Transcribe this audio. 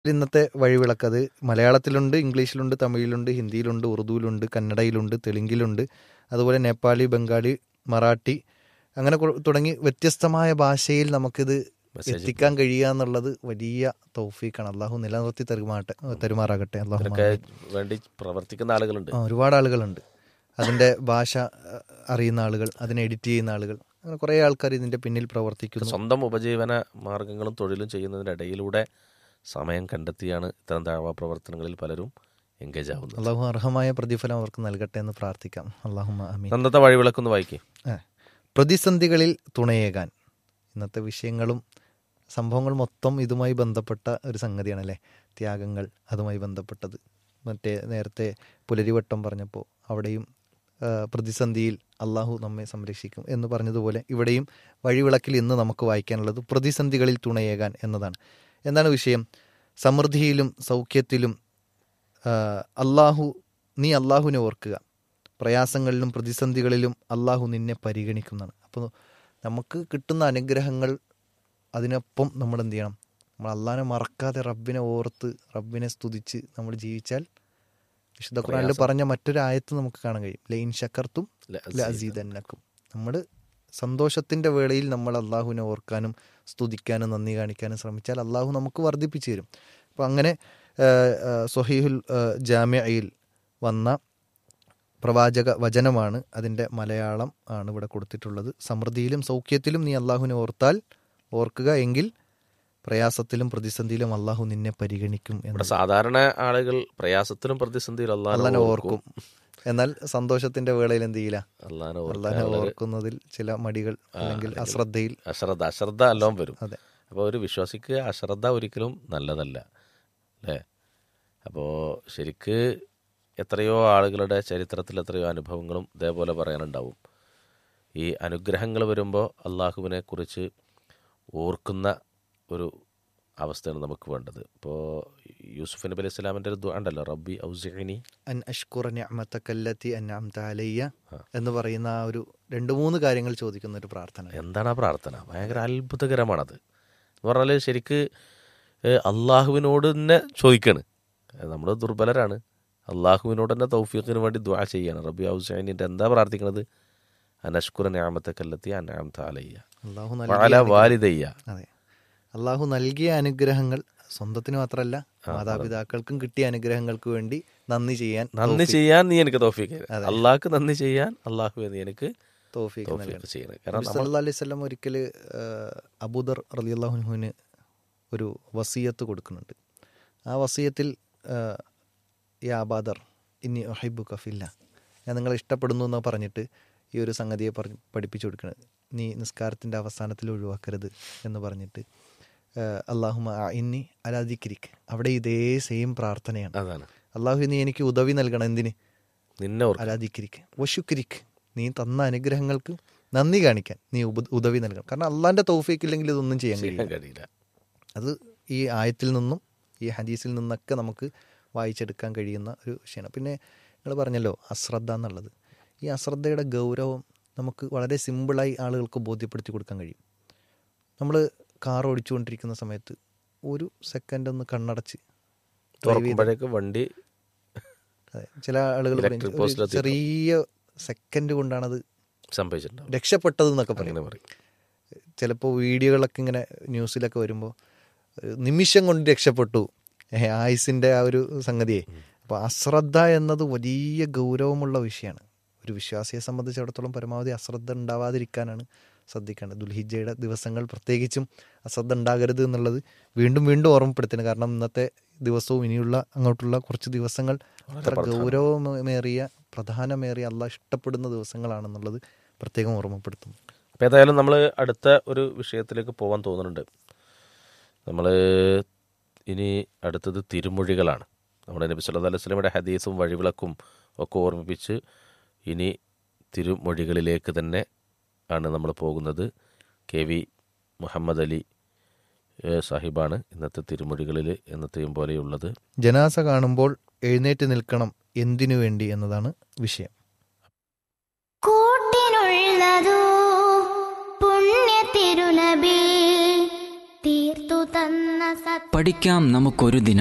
ഇന്നത്തെ വഴിവിളക്ക് അത് മലയാളത്തിലുണ്ട് ഇംഗ്ലീഷിലുണ്ട് തമിഴിലുണ്ട് ഹിന്ദിയിലുണ്ട് ഉറുദുവിലുണ്ട് കന്നഡയിലുണ്ട് തെലുങ്കിലുണ്ട് അതുപോലെ നേപ്പാളി ബംഗാളി മറാഠി അങ്ങനെ കൊ- തുടങ്ങി വ്യത്യസ്തമായ ഭാഷയിൽ നമുക്കിത് മെസ്സേജ് എത്തിക്കാൻ കഴിയുക എന്നുള്ളത് വലിയ തൗഫീഖാണ് അള്ളാഹു നിലനിർത്തി തരുമാട്ടെ തരുമാറാകട്ടെ അള്ളാഹു ഇതിനൊക്കെ വേണ്ടി പ്രവർത്തിക്കുന്ന ആളുകളുണ്ട് ആ, ഒരുപാട് ആളുകളുണ്ട് അതിൻ്റെ ഭാഷ ആ, അറിയുന്ന ആളുകൾ അതിനെ എഡിറ്റ് ചെയ്യുന്ന ആളുകൾ അങ്ങനെ കുറേ ആൾക്കാർ ഇതിൻ്റെ പിന്നിൽ പ്രവർത്തിക്കുന്നു സ്വന്തം ഉപജീവന മാർഗങ്ങളും തൊഴിലും ചെയ്യുന്നതിനിടയിലൂടെ സമയം കണ്ടെത്തിയാണ് ഇത്തരം താഴ്വാ പ്രവർത്തനങ്ങളിൽ പലരും എൻഗേജ് ആവുന്നത് അള്ളാഹു അർഹമായ പ്രതിഫലം അവർക്ക് നൽകട്ടെ എന്ന് പ്രാർത്ഥിക്കാം അള്ളാഹു അമീൻ അന്നത്തെ വഴിവിളക്കൊന്ന് വായിക്കേ ആ. പ്രതിസന്ധികളിൽ തുണയേകാൻ ഇന്നത്തെ വിഷയങ്ങളും സംഭവങ്ങൾ മൊത്തം ഇതുമായി ബന്ധപ്പെട്ട ഒരു സംഗതിയാണല്ലേ ത്യാഗങ്ങൾ അതുമായി ബന്ധപ്പെട്ടത് മറ്റേ നേരത്തെ പുലരിവട്ടം പറഞ്ഞപ്പോൾ അവിടെയും ആ, പ്രതിസന്ധിയിൽ അള്ളാഹു നമ്മെ സംരക്ഷിക്കും എന്ന് പറഞ്ഞതുപോലെ ഇവിടെയും വഴിവിളക്കിൽ ഇന്ന് നമുക്ക് വായിക്കാനുള്ളത് പ്രതിസന്ധികളിൽ തുണയേകാൻ എന്നതാണ് എന്താണ് വിഷയം സമൃദ്ധിയിലും സൗഖ്യത്തിലും ആ, അള്ളാഹു നീ അള്ളാഹുവിനെ ഓർക്കുക പ്രയാസങ്ങളിലും പ്രതിസന്ധികളിലും അള്ളാഹു നിന്നെ പരിഗണിക്കുന്നതാണ് അപ്പോൾ നമുക്ക് കിട്ടുന്ന അനുഗ്രഹങ്ങൾ അതിനൊപ്പം നമ്മൾ എന്ത് ചെയ്യണം നമ്മൾ അള്ളാഹിനെ മറക്കാതെ റബ്ബിനെ ഓർത്ത് റബ്ബിനെ സ്തുതിച്ച് നമ്മൾ ജീവിച്ചാൽ വിശുദ്ധ ഖുറാനിൽ പ്രയാസം. പറഞ്ഞ മറ്റൊരു ആയത്ത് നമുക്ക് കാണാൻ കഴിയും ലൈൻ ശക്കർത്തും അസീദന്നക്കും നമ്മൾ സന്തോഷത്തിൻ്റെ വേളയിൽ നമ്മൾ അള്ളാഹുവിനെ ഓർക്കാനും സ്തുതിക്കാനും നന്ദി കാണിക്കാനും ശ്രമിച്ചാൽ അള്ളാഹു നമുക്ക് വർദ്ധിപ്പിച്ചു തരും അപ്പോൾ അങ്ങനെ ആ, ആ, സൊഹീഹുൽ ആ, ജാമ്യയിൽ വന്ന പ്രവാചക വചനമാണ് അതിൻ്റെ മലയാളം ആണ് ഇവിടെ കൊടുത്തിട്ടുള്ളത് സമൃദ്ധിയിലും സൗഖ്യത്തിലും നീ അള്ളാഹുവിനെ ഓർത്താൽ ഓർക്കുക എങ്കിൽ പ്രയാസത്തിലും പ്രതിസന്ധിയിലും അള്ളാഹു നിന്നെ പരിഗണിക്കും ഇവിടെ എന്ന് സാധാരണ ആളുകൾ പ്രയാസത്തിലും പ്രതിസന്ധിയിലും അള്ളാഹിനെ അള്ളാഹാനെ ഓർക്കും എന്നാൽ സന്തോഷത്തിന്റെ വേളയിൽ എന്ത് ചെയ്യില്ല അള്ളാഹാനെ അള്ളാഹിനെ ഓർക്കാൻ ഓർക്കുന്നതിൽ ചില മടികൾ അല്ലെങ്കിൽ അശ്രദ്ധയിൽ അശ്രദ്ധ അശ്രദ്ധ എല്ലാം വരും അതെ അപ്പോൾ ഒരു വിശ്വാസിക്ക് അശ്രദ്ധ ഒരിക്കലും നല്ലതല്ല അല്ലേ അപ്പോൾ ശരിക്ക് എത്രയോ ആളുകളുടെ ചരിത്രത്തിൽ എത്രയോ അനുഭവങ്ങളും ഇതേപോലെ പറയാനുണ്ടാവും ഈ അനുഗ്രഹങ്ങൾ വരുമ്പോൾ അള്ളാഹുവിനെ കുറിച്ച് ഓർക്കുന്ന ഒരു അവസ്ഥയാണ് നമുക്ക് വേണ്ടത് ഇപ്പോൾ യൂസുഫ് നബി അലൈഹി സ്വലാമിൻ്റെ ഒരു ദുആ ഉണ്ടല്ലോ റബ്ബി ഔസിഖിനി അൻ അഷ്കുറ നിഅമതകല്ലത്തി അൻഅംത അലയ്യ ആ. എന്ന് പറയുന്ന ആ ഒരു രണ്ട് മൂന്ന് കാര്യങ്ങൾ ചോദിക്കുന്ന ഒരു പ്രാർത്ഥന എന്താണ് ആ പ്രാർത്ഥന ഭയങ്കര അത്ഭുതകരമാണത് എന്ന് പറഞ്ഞാൽ ശരിക്ക് ഏഹ്, അള്ളാഹുവിനോട് തന്നെ ചോദിക്കാണ് നമ്മൾ ദുർബലരാണ് അള്ളാഹുവിനോട് തന്നെ തൗഫീഖിന് വേണ്ടി ദ്വാ ചെയ്യാണ് റബി ഔസൈനിൻ്റെ എന്താ പ്രാർത്ഥിക്കുന്നത് അനഷ്കുര ഞാമത്തെ കല്ലെത്തി അനാമത്ത അലയ്യ അള്ളാഹു വാല നൽകിയ അനുഗ്രഹം- വാലിദയ്യ അതെ അള്ളാഹു നൽകിയ അനുഗ്രഹങ്ങൾ സ്വന്തത്തിന് മാത്രമല്ല മാതാപിതാക്കൾക്കും കിട്ടിയ അനുഗ്രഹങ്ങൾക്ക് വേണ്ടി നന്ദി ചെയ്യാൻ നന്ദി ചെയ്യാൻ നീ എനിക്ക് തൗഫീഖ് അതെ. അള്ളാഹ്ക്ക് നന്ദി ചെയ്യാൻ അള്ളാഹു നീ എനിക്ക് തോഫീക്ക് നൽകണം തൗഫീഖ് ചെയ്യണം കാരണം നമ്മൾ സല്ലല്ലാഹു അലൈഹി വസല്ലം ഒരിക്കൽ അബൂദർ റളിയല്ലാഹുവിന് ഒരു വസീയത്ത് കൊടുക്കുന്നുണ്ട് ആ വസീയത്തിൽ ആ, യാ അബാദർ ഇനി ഒഹൈബു കഫില്ല ഞാൻ നിങ്ങളെ ഇഷ്ടപ്പെടുന്നു എന്ന് പറഞ്ഞിട്ട് ഈ ഒരു സംഗതിയെ പറഞ്ഞ് പഠിപ്പിച്ചു കൊടുക്കുന്നത് നീ നിസ്കാരത്തിൻ്റെ അവസാനത്തിൽ ഒഴിവാക്കരുത് എന്ന് പറഞ്ഞിട്ട് അള്ളാഹുമ ഇന്നി അലാദിക്കിരിക്ക് അവിടെ ഇതേ സെയിം പ്രാർത്ഥനയാണ് അതാണ് അള്ളാഹു നീ എനിക്ക് ഉദവി നൽകണം എന്തിന് നിന്നെ ഓർക്കും അലാദിക്കിരിക്ക് വശുക്കിരിക്ക് നീ തന്ന അനുഗ്രഹങ്ങൾക്ക് നന്ദി കാണിക്കാൻ നീ ഉപ ഉദവി നൽകണം കാരണം അള്ളാന്റെ തൗഫീക്ക് ഇല്ലെങ്കിൽ ഇതൊന്നും ചെയ്യാൻ ചെയ്യാൻ കഴിയില്ല കഴിയില്ല അത് ഈ ആയത്തിൽ നിന്നും ഈ ഹദീസിൽ നിന്നൊക്കെ നമുക്ക് വായിച്ചെടുക്കാൻ കഴിയുന്ന ഒരു വിഷയമാണ് പിന്നെ നിങ്ങൾ പറഞ്ഞല്ലോ അശ്രദ്ധ എന്നുള്ളത് ഈ അശ്രദ്ധയുടെ ഗൗരവം നമുക്ക് വളരെ സിമ്പിളായി ആളുകൾക്ക് ബോധ്യപ്പെടുത്തി കൊടുക്കാൻ കഴിയും നമ്മൾ കാർ ഓടിച്ചുകൊണ്ടിരിക്കുന്ന സമയത്ത് ഒരു സെക്കൻഡ് ഒന്ന് കണ്ണടച്ച് drive ചെയ്ത് തുറക്കുമ്പോഴേക്ക് വണ്ടി അതെ, ചില ആളുകൾ പറയും Electric ഒരു post ലെത്തിയിട്ടുണ്ടാവും. ചെറിയ സെക്കൻഡ് കൊണ്ടാണത് സംഭവിച്ചിട്ടുണ്ടാവും രക്ഷപ്പെട്ടത് എന്നൊക്കെ പറയും അങ്ങനെ പറയും ചിലപ്പോൾ വീഡിയോകളൊക്കെ ഇങ്ങനെ ന്യൂസിലൊക്കെ വരുമ്പോൾ നിമിഷം കൊണ്ട് രക്ഷപ്പെട്ടു ഏ, ആയുസിൻ്റെ ആ ഒരു സംഗതിയെ അപ്പോൾ അശ്രദ്ധ എന്നത് വലിയ ഗൗരവമുള്ള വിഷയമാണ് ഒരു വിശ്വാസിയെ സംബന്ധിച്ചിടത്തോളം പരമാവധി അശ്രദ്ധ ഉണ്ടാവാതിരിക്കാനാണ് ശ്രദ്ധിക്കേണ്ടത് ദുൽഹിജയുടെ ദിവസങ്ങൾ പ്രത്യേകിച്ചും അശ്രദ്ധ ഉണ്ടാകരുത് എന്നുള്ളത് വീണ്ടും വീണ്ടും ഓർമ്മപ്പെടുത്തുന്നത് കാരണം ഇന്നത്തെ ദിവസവും ഇനിയുള്ള അങ്ങോട്ടുള്ള കുറച്ച് ദിവസങ്ങൾ അത്ര ഗൗരവമേറിയ പ്രധാനമേറിയ അല്ല ഇഷ്ടപ്പെടുന്ന ദിവസങ്ങളാണെന്നുള്ളത് പ്രത്യേകം ഓർമ്മപ്പെടുത്തുന്നു അപ്പോൾ ഏതായാലും നമ്മൾ അടുത്ത ഒരു വിഷയത്തിലേക്ക് പോകാൻ തോന്നുന്നുണ്ട് നമ്മൾ ഇനി അടുത്തത് തിരുമൊഴികളാണ് നമ്മുടെ നബി സല്ലല്ലാഹു അലൈഹി വസല്ലമയുടെ ഹദീസും വഴിവിളക്കും ഒക്കെ ഓർമ്മിപ്പിച്ച് ഇനി തിരുമൊഴികളിലേക്ക് തന്നെ ആണ് നമ്മൾ പോകുന്നത് കെ വി മുഹമ്മദ് അലി ഏഹ്, സാഹിബാണ് ഇന്നത്തെ തിരുമൊഴികളിൽ എന്നത്തെയും പോലെയുള്ളത് ജനാസ കാണുമ്പോൾ എഴുന്നേറ്റ് നിൽക്കണം എന്തിനു വേണ്ടി എന്നതാണ് വിഷയം കൂട്ടിനുള്ളതോ പുണ്യ തിരുനബി തീർത്തു തന്ന പഠിക്കാം നമുക്കൊരു ദിനം